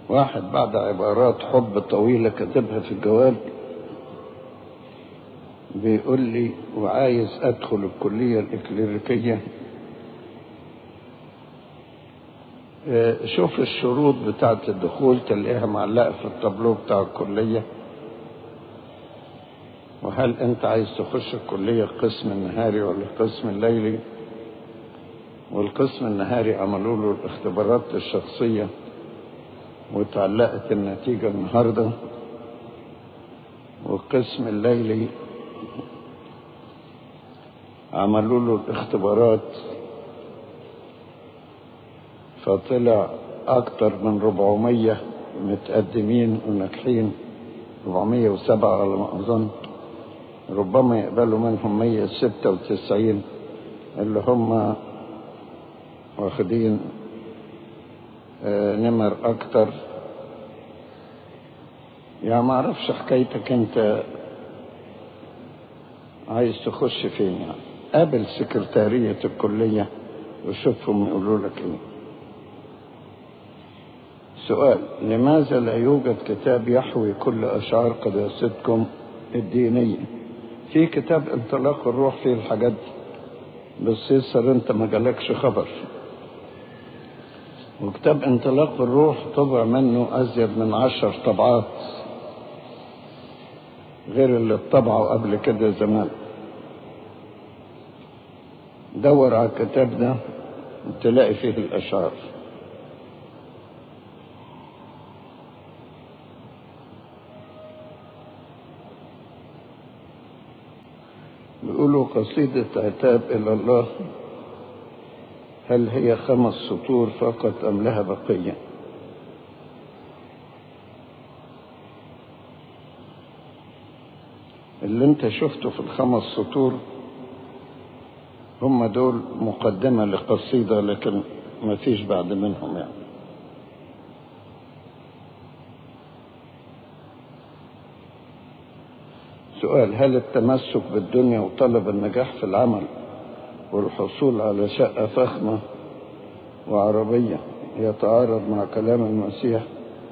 واحد بعد عبارات حب طويلة كتبها في الجواب بيقول لي وعايز أدخل الكلية الإكليريكية آه، شوف الشروط بتاعة الدخول تلاقيها معلقة في التابلو بتاع الكلية وهل أنت عايز تخش الكلية القسم النهاري ولا القسم الليلي والقسم النهاري عملوا له الاختبارات الشخصية وتعلقت النتيجة النهاردة والقسم الليلي عملوا له الاختبارات فطلع أكتر من 400 متقدمين وناجحين 407 على ما أظن ربما يقبلوا منهم 196 اللي هم واخدين آه، نمر أكتر يعني ما أعرفش حكايتك أنت عايز تخش فين يعني قابل سكرتارية الكلية وشوفهم يقولوا لك ايه سؤال لماذا لا يوجد كتاب يحوي كل أشعار قداستكم الدينية في كتاب انطلاق الروح فيه الحاجات دي بس يسر انت ما جالكش خبر وكتاب انطلاق الروح طبع منه أزيد من عشر طبعات غير اللي اتطبعوا قبل كده زمان دور على الكتاب ده تلاقي فيه الأشعار بيقولوا قصيدة عتاب إلى الله هل هي خمس سطور فقط أم لها بقية اللي انت شفته في الخمس سطور هم دول مقدمة لقصيدة لكن ما فيش بعد منهم يعني سؤال هل التمسك بالدنيا وطلب النجاح في العمل والحصول على شقة فخمة وعربية يتعارض مع كلام المسيح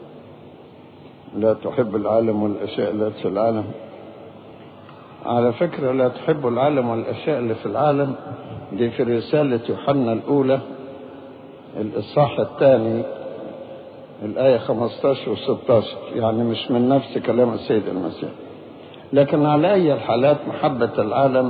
لا تحب العالم والأشياء التي في العالم على فكرة لا تحب العالم والأشياء اللي في العالم دي في رسالة يوحنا الأولى الإصحاح الثاني الآية 15 و 16 يعني مش من نفس كلام السيد المسيح لكن على أي الحالات محبة العالم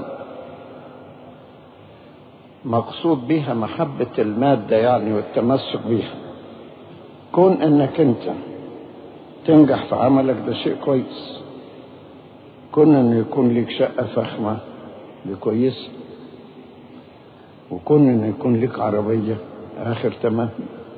مقصود بها محبة المادة يعني والتمسك بها كون انك انت تنجح في عملك ده شيء كويس كون انه يكون لك شقة فخمة دي كويس وكون انه يكون لك عربية اخر تمام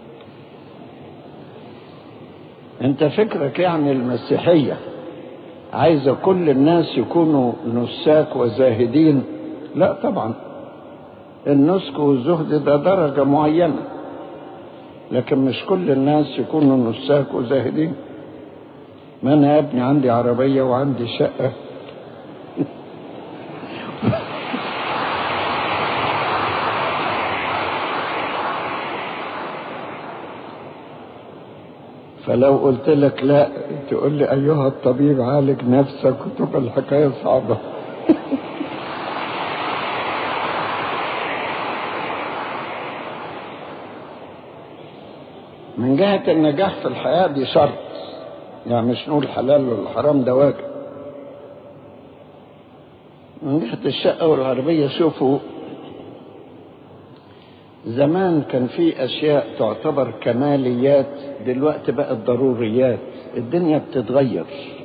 انت فكرك يعني المسيحية عايزة كل الناس يكونوا نساك وزاهدين لا طبعا النسك والزهد ده درجة معينة لكن مش كل الناس يكونوا نساك وزاهدين ما انا يا ابني عندي عربية وعندي شقة فلو قلت لك لا تقول لي ايها الطبيب عالج نفسك وتبقى الحكايه صعبه من جهة النجاح في الحياة دي شرط يعني مش نقول حلال ولا حرام ده واجب من جهة الشقة والعربية شوفوا زمان كان في أشياء تعتبر كماليات دلوقتي بقت ضروريات الدنيا بتتغير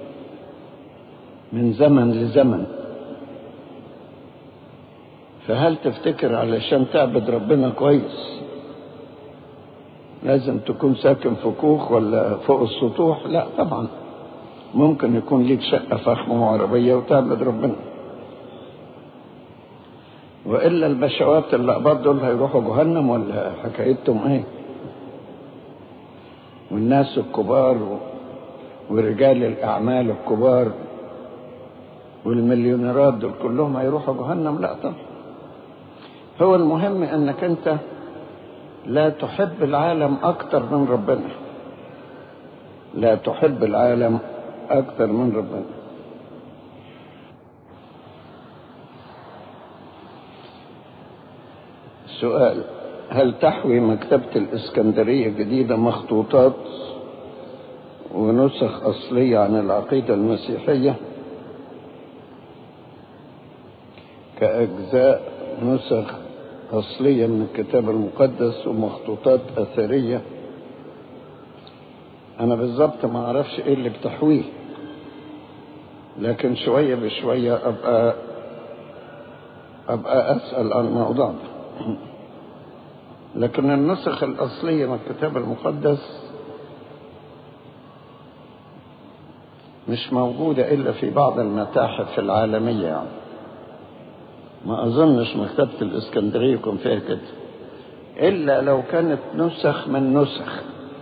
من زمن لزمن فهل تفتكر علشان تعبد ربنا كويس لازم تكون ساكن في كوخ ولا فوق السطوح لا طبعا ممكن يكون ليك شقة فخمة وعربية وتعبد ربنا وإلا البشوات اللقبات دول هيروحوا جهنم ولا حكايتهم ايه والناس الكبار ورجال الأعمال الكبار والمليونيرات دول كلهم هيروحوا جهنم لا طبعا هو المهم انك انت لا تحب العالم اكتر من ربنا لا تحب العالم أكثر من ربنا سؤال هل تحوي مكتبة الإسكندرية جديدة مخطوطات ونسخ أصلية عن العقيدة المسيحية كأجزاء نسخ أصلية من الكتاب المقدس ومخطوطات أثرية أنا بالظبط ما أعرفش إيه اللي بتحويه لكن شوية بشوية أبقى أبقى أسأل عن الموضوع ده لكن النسخ الأصلية من الكتاب المقدس مش موجودة إلا في بعض المتاحف العالمية يعني ما أظنش مكتبة الإسكندرية يكون فيها كده إلا لو كانت نسخ من نسخ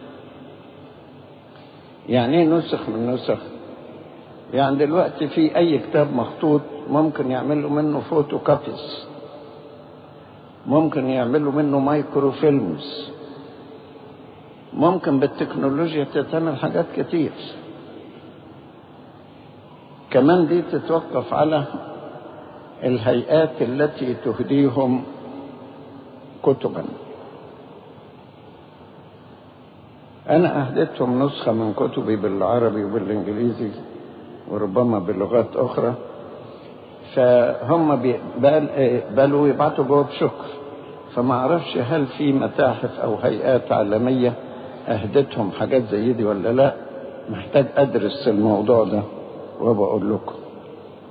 يعني إيه نسخ من نسخ يعني دلوقتي في أي كتاب مخطوط ممكن يعملوا منه فوتو كابيز ممكن يعملوا منه مايكرو فيلمز ممكن بالتكنولوجيا تتعمل حاجات كتير كمان دي تتوقف على الهيئات التي تهديهم كتبا أنا أهديتهم نسخة من كتبي بالعربي وبالإنجليزي وربما بلغات أخرى فهم بيقبلوا يبعتوا جواب شكر فما أعرفش هل في متاحف أو هيئات عالمية أهدتهم حاجات زي دي ولا لا محتاج أدرس الموضوع ده وبقول لكم